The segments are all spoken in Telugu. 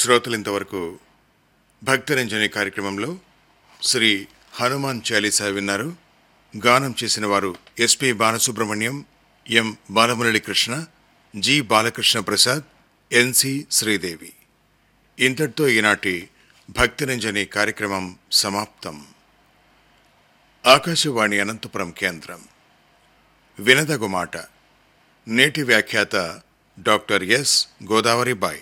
శ్రోతలింతవరకు భక్తరంజని కార్యక్రమంలో శ్రీ హనుమాన్ చాలీసా విన్నారు గానం చేసిన వారు S P Balasubrahmanyam M Balamurali Krishna G Balakrishna Prasad N C Sridevi ఇంతటితో ఈనాటి భక్తిరంజని కార్యక్రమం సమాప్తం ఆకాశవాణి అనంతపురం కేంద్రం వినదగు మాట నేటి వ్యాఖ్యాత డాక్టర్ ఎస్ గోదావరిబాయ్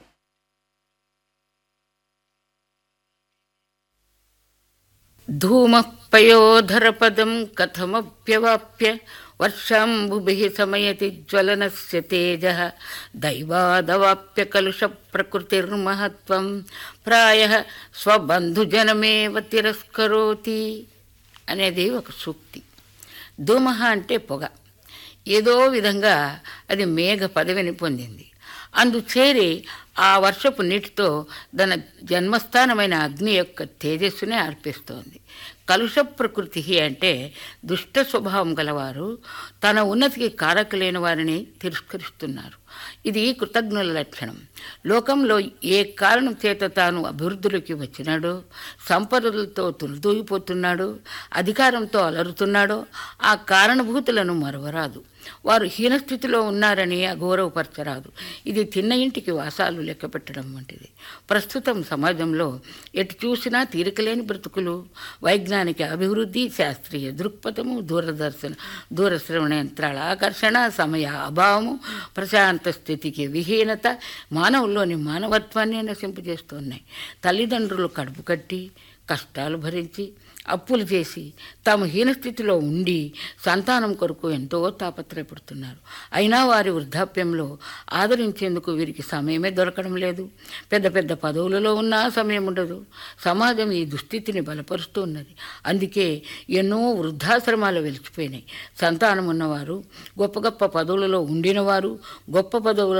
ధూమః పయోధరపదం కథమప్యవాప్య వర్షాంబుభిः సమయతి జ్వలనస్య తేజः దైవాదవాప్య కలుష ప్రకృతిర్మహత్వం ప్రాయः స్వబంధుజనమేవ తిరస్కరోతి అనేది ఒక సూక్తి ధూమః అంటే పొగ ఏదో విధంగా అది మేఘ పదవిని పొందింది అందు చేరి ఆ వర్షపు నీటితో తన జన్మస్థానమైన అగ్ని యొక్క తేజస్సునే అర్పిస్తోంది కలుష ప్రకృతి అంటే దుష్ట స్వభావం గలవారు తన ఉన్నతికి కారకులైన వారిని తిరస్కరిస్తున్నారు ఇది కృతజ్ఞుల లక్షణం లోకంలో ఏ కారణం చేత తాను అభివృద్ధిలోకి వచ్చినాడో సంపదలతో తులుదూగిపోతున్నాడో అధికారంతో అలరుతున్నాడో ఆ కారణభూతులను మరవరాదు వారు హీనస్థితిలో ఉన్నారని అగౌరవపరచరాదు ఇది తిన్న ఇంటికి వాసాలు లెక్క పెట్టడం వంటిది ప్రస్తుతం సమాజంలో ఎటు చూసినా తీరికలేని బ్రతుకులు వైజ్ఞానిక అభివృద్ధి శాస్త్రీయ దృక్పథము దూరదర్శన దూరశ్రవణ యంత్రాల ఆకర్షణ సమయ అభావము ప్రశాంత స్థితికి విహీనత మానవుల్లోని మానవత్వాన్ని నశింపజేస్తున్నాయి తల్లిదండ్రులు కడుపు కట్టి కష్టాలు భరించి అప్పులు చేసి తాము హీనస్థితిలో ఉండి సంతానం కొరకు ఎంతో తాపత్రయపడుతున్నారు అయినా వారి వృద్ధాప్యంలో ఆదరించేందుకు వీరికి సమయమే దొరకడం లేదు పెద్ద పెద్ద పదవులలో ఉన్నా సమయం ఉండదు సమాజం ఈ దుస్థితిని బలపరుస్తూ ఉన్నది అందుకే ఎన్నో వృద్ధాశ్రమాలు వెలిచిపోయినాయి సంతానం ఉన్నవారు గొప్ప గొప్ప పదవులలో ఉండినవారు గొప్ప పదవుల